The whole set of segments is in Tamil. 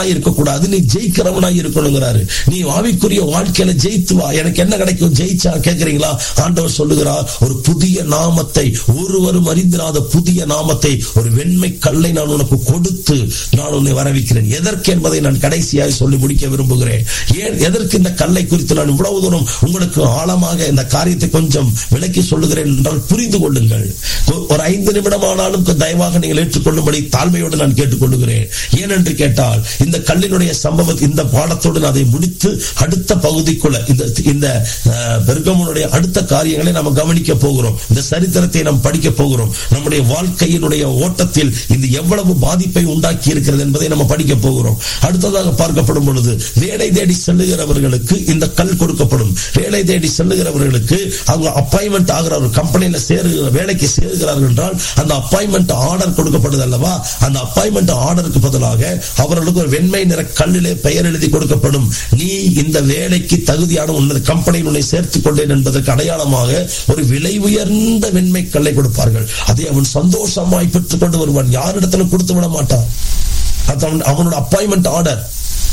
இருக்கக்கூடாது நீ ஜெயிக்கிறவனா இருக்கணுங்கிறாரு நீ ஆவிக்குரிய வாழ்க்கையில ஜெயித்து வா எனக்கு என்ன கிடைக்கும் ஜெயிச்சா கேக்குறீங்களா ஆண்டவர் சொல்லுகிறார் ஒரு புதிய நாமத்தை ஒருவரும் அறிந்திராத புதிய நாமத்தை ஒரு வெண்மை கல்லை நான் உனக்கு கொடுத்து நான் உன்னை வரவிக்கிறேன் எதற்கு என்பதை நான் கடைசியாக சொல்லி முடிக்க விரும்புகிறேன் ஏன் எதற்கு இந்த கல்லை குறித்து நான் இவ்வளவு தூரம் உங்களுக்கு ஆழமாக இந்த காரியத்தை கொஞ்சம் விளக்கி சொல்லுகிறேன் என்றால் புரிந்து கொள்ளுங்கள் ஒரு ஐந்து நிமிடம் ஆனாலும் தயவாக நீங்கள் ஏற்றுக்கொள்ளும்படி தாழ்மையோடு நான் கேட்டுக்கொள்ளுகிறேன் ஏனென்று கேட்டால் இந்த கல்லினுடைய சம்பவம் இந்த பாடத்தோடு நான் அதை முடித்து அடுத்த பகுதிக்குள்ள இந்த இந்த பெருகமனுடைய அடுத்த காரியங்களை நாம் கவனிக்க போகிறோம் இந்த சரித்திரத்தை நாம் படிக்க போகிறோம் நம்முடைய வாழ்க்கையினுடைய ஓட்டத்தில் இது எவ்வளவு பாதிப்பை உண்டாக்கி இருக்கிறது என்பதை நம்ம படிக்க போகிறோம் அடுத்ததாக பார்க்கப்படும் பொழுது வேலை தேடி செல்லுகிறவர்களுக்கு இந்த கல் கொடுக்கப்படும் வேலை தேடி செல்லுகிறவர்களுக்கு அவங்க அப்பாயின்மெண்ட் ஆகிற ஒரு கம்பெனியில சேருகிற வேலைக்கு சேருகிறார்கள் என்றால் அந்த அப்பாயின்மெண்ட் ஆர்டர் கொடுக்கப்படுது அல்லவா அந்த அப்பாயின்மெண்ட் ஆர்டருக்கு பதிலாக அவர்களுக்கு ஒரு வெண்மை நிற கல்லிலே பெயர் எழுதி கொடுக்கப்படும் நீ இந்த வேலைக்கு தகுதியான உன்னது கம்பெனியில் உன்னை சேர்த்துக் கொண்டேன் என்பதற்கு அடையாளமாக ஒரு விலை உயர்ந்த வெண்மை கல்லை கொடுப்பார்கள் அதை அவன் சந்தோஷமாய் பெற்றுக் கொண்டு வருவான் யாரிடத்திலும் கொடுத்து விட மாட்டான் அது அவன் அவனோட அப்பாயின்மெண்ட் ஆர்டர்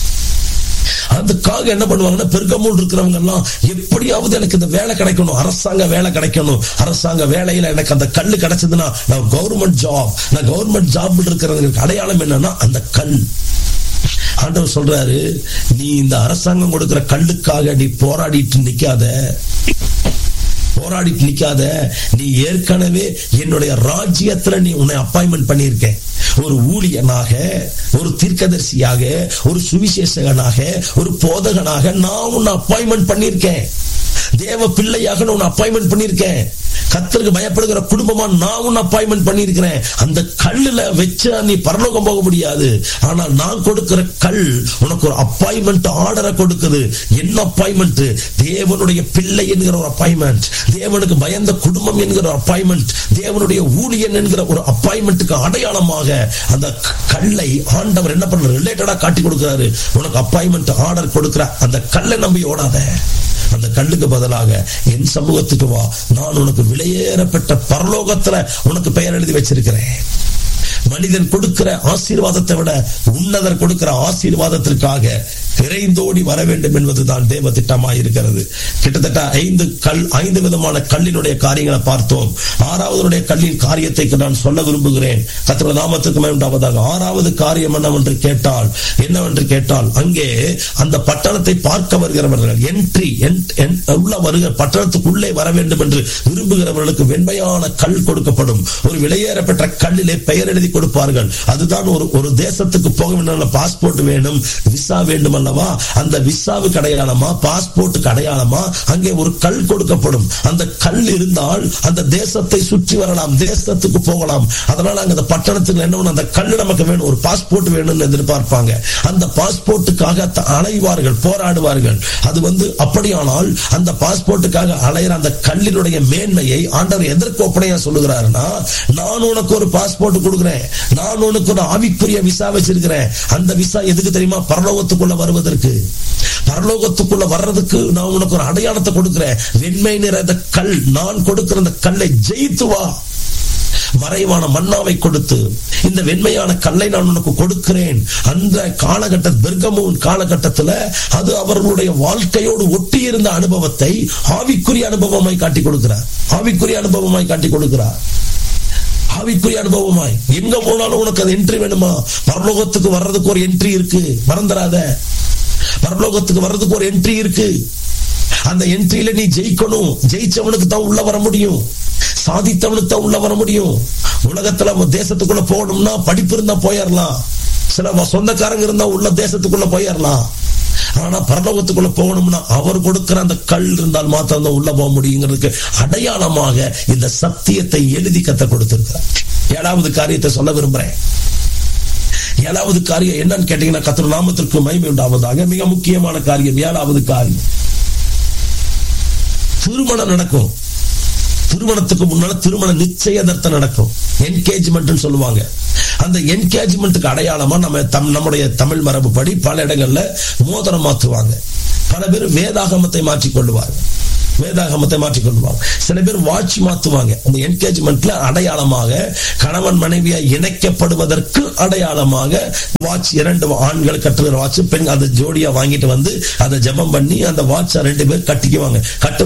அதுக்காக என்ன பண்ணுவாங்கன்னா பெருக்கமூல் இருக்கிறவங்க எல்லாம் எப்படியாவது எனக்கு இந்த வேலை கிடைக்கணும் அரசாங்க வேலை கிடைக்கணும் அரசாங்க வேலையில எனக்கு அந்த கல் கிடைச்சதுன்னா நான் கவர்மெண்ட் ஜாப் நான் கவர்மெண்ட் ஜாப் இருக்கிறதுக்கு அடையாளம் என்னன்னா அந்த கல் ஆண்டவர் சொல்றாரு நீ இந்த அரசாங்கம் கொடுக்கிற கல்லுக்காக நீ போராடிட்டு நிக்காத போராடிட்டு நிக்காத நீ ஏற்கனவே என்னுடைய ராஜ்யத்துல நீ உன்னை அப்பாயின்மெண்ட் பண்ணியிருக்க ஒரு ஊழியனாக ஒரு தீர்க்கதரிசியாக ஒரு சுவிசேஷகனாக ஒரு போதகனாக நான் உன்னை அப்பாயின்மெண்ட் பண்ணியிருக்கேன் தேவ பிள்ளையாக நான் உன்னை அப்பாயின்மெண்ட் பண்ணியிருக்கேன் கத்தருக்கு பயப்படுகிற குடும்பமா நான் உன்னை அப்பாயின்மெண்ட் பண்ணியிருக்கிறேன் அந்த கல்லுல வச்சு நீ பரலோகம் போக முடியாது ஆனால் நான் கொடுக்கிற கல் உனக்கு ஒரு அப்பாயின்மெண்ட் ஆர்டரை கொடுக்குது என்ன அப்பாயின்மெண்ட் தேவனுடைய பிள்ளை என்கிற ஒரு அப்பாயின்மெண்ட் தேவனுக்கு பயந்த குடும்பம் என்கிற ஒரு அப்பாயின்மெண்ட் தேவனுடைய ஊழியன் என்கிற ஒரு அப்பாயின்மெண்ட்டுக்கு அடையாளமாக அந்த கல்லை ஆண்டவர் என்ன பண்ற ரிலேட்டடா காட்டி கொடுக்கிறாரு உனக்கு அப்பாயின்மெண்ட் ஆர்டர் கொடுக்கிற அந்த கல்லை நம்பி ஓடாத அந்த கல்லுக்கு பதிலாக என் சமூகத்துக்கு வா நான் உனக்கு விலையேறப்பட்ட பரலோகத்துல உனக்கு பெயர் எழுதி வச்சிருக்கிறேன் மனிதன் கொடுக்கிற ஆசீர்வாதத்தை விட உன்னதர் கொடுக்கிற ஆசீர்வாதத்திற்காக விரைந்தோடி வர வேண்டும் என்பதுதான் தேவ திட்டமாக இருக்கிறது கிட்டத்தட்ட ஐந்து கல் ஐந்து விதமான கல்லினுடைய காரியங்களை பார்த்தோம் ஆறாவதுடைய கல்லின் காரியத்தை நான் சொல்ல விரும்புகிறேன் கத்திர நாமத்துக்கு உண்டாவதாக ஆறாவது காரியம் என்னவென்று கேட்டால் என்னவென்று கேட்டால் அங்கே அந்த பட்டணத்தை பார்க்க வருகிறவர்கள் என்ட்ரி உள்ள வருகிற பட்டணத்துக்குள்ளே வர வேண்டும் என்று விரும்புகிறவர்களுக்கு வெண்மையான கல் கொடுக்கப்படும் ஒரு விலையேறப்பட்ட கல்லிலே பெயர் எழுதி கொடுப்பார்கள் அதுதான் ஒரு ஒரு தேசத்துக்கு போக வேண்டும் பாஸ்போர்ட் வேணும் விசா வேண்டும் அல்லவா அந்த விசாவுக்கு அடையாளமா பாஸ்போர்ட்டுக்கு அடையாளமா அங்கே ஒரு கல் கொடுக்கப்படும் அந்த கல் இருந்தால் அந்த தேசத்தை சுற்றி வரலாம் தேசத்துக்கு போகலாம் அதனால அங்க அந்த பட்டணத்துக்கு என்ன அந்த கல் நமக்கு வேணும் ஒரு பாஸ்போர்ட் வேணும்னு எதிர்பார்ப்பாங்க அந்த பாஸ்போர்ட்டுக்காக அலைவார்கள் போராடுவார்கள் அது வந்து அப்படியானால் அந்த பாஸ்போர்ட்டுக்காக அலையிற அந்த கல்லினுடைய மேன்மையை ஆண்டவர் எதற்கு ஒப்பனையா சொல்லுகிறாருன்னா நான் உனக்கு ஒரு பாஸ்போர்ட் கொடுக்குறேன் நான் உனக்கு ஒரு ஆவிக்குரிய விசா வச்சிருக்கிறேன் அந்த விசா எதுக்கு தெரியுமா பரலோகத்துக்குள்ள வருவதற்கு பரலோகத்துக்குள்ள வர்றதுக்கு நான் உனக்கு ஒரு அடையாளத்தை கொடுக்கிறேன் வெண்மை நிற இந்த கல் நான் கொடுக்கிற அந்த கல்லை ஜெயித்து வா மறைவான மன்னாவை கொடுத்து இந்த வெண்மையான கல்லை நான் உனக்கு கொடுக்கிறேன் அந்த காலகட்ட பெர்கமூன் காலகட்டத்தில் அது அவர்களுடைய வாழ்க்கையோடு ஒட்டி இருந்த அனுபவத்தை ஆவிக்குரிய அனுபவமாய் காட்டி கொடுக்கிறார் ஆவிக்குரிய அனுபவமாய் காட்டி கொடுக்கிறார் ஆவிக்குரிய அனுபவமாய் எங்க போனாலும் உனக்கு அது என்ட்ரி வேணுமா பரலோகத்துக்கு வர்றதுக்கு ஒரு என்ட்ரி இருக்கு மறந்துடாத பரலோகத்துக்கு வர்றதுக்கு ஒரு என்ட்ரி இருக்கு அந்த என்ட்ரியில நீ ஜெயிக்கணும் ஜெயிச்சவனுக்கு தான் உள்ள வர முடியும் சாதித்தவனுக்கு தான் உள்ள வர முடியும் உலகத்துல தேசத்துக்குள்ள போகணும்னா படிப்பு இருந்தா போயிடலாம் சில சொந்தக்காரங்க இருந்தா உள்ள தேசத்துக்குள்ள போயிடலாம் ஆனா பரலோகத்துக்குள்ள போகணும்னா அவர் கொடுக்கிற அந்த கல் இருந்தால் மாத்திரம் தான் உள்ள போக முடியுங்கிறதுக்கு அடையாளமாக இந்த சத்தியத்தை எழுதி கத்த கொடுத்திருக்கிறார் ஏழாவது காரியத்தை சொல்ல விரும்புறேன் ஏழாவது காரியம் என்னன்னு கேட்டீங்கன்னா கத்திர நாமத்திற்கு மகிமை உண்டாவதாக மிக முக்கியமான காரியம் ஏழாவது காரியம் திருமணம் நடக்கும் திருமணத்துக்கு முன்னால திருமண நிச்சயதார்த்தம் நடக்கும் என்கேஜ்மெண்ட் சொல்லுவாங்க அந்த என்கேஜ்மெண்ட்டுக்கு அடையாளமா நம்ம தம் நம்முடைய தமிழ் மரபுப்படி பல இடங்கள்ல மோதிரம் மாற்றுவாங்க பல பேர் வேதாகமத்தை மாற்றிக் கொள்வார்கள் வேதாகமத்தை மாற்றிக்கொள்வாங்க சில பேர் வாட்ச் மாத்துவாங்க அந்த என்கேஜ்மெண்ட்ல அடையாளமாக கணவன் மனைவியா இணைக்கப்படுவதற்கு அடையாளமாக வாட்ச் இரண்டு ஆண்கள் கட்டுகிற வாட்ச் பெண் அதை ஜோடியா வாங்கிட்டு வந்து அதை ஜெபம் பண்ணி அந்த வாட்சை ரெண்டு பேர் கட்டிக்குவாங்க கட்டும்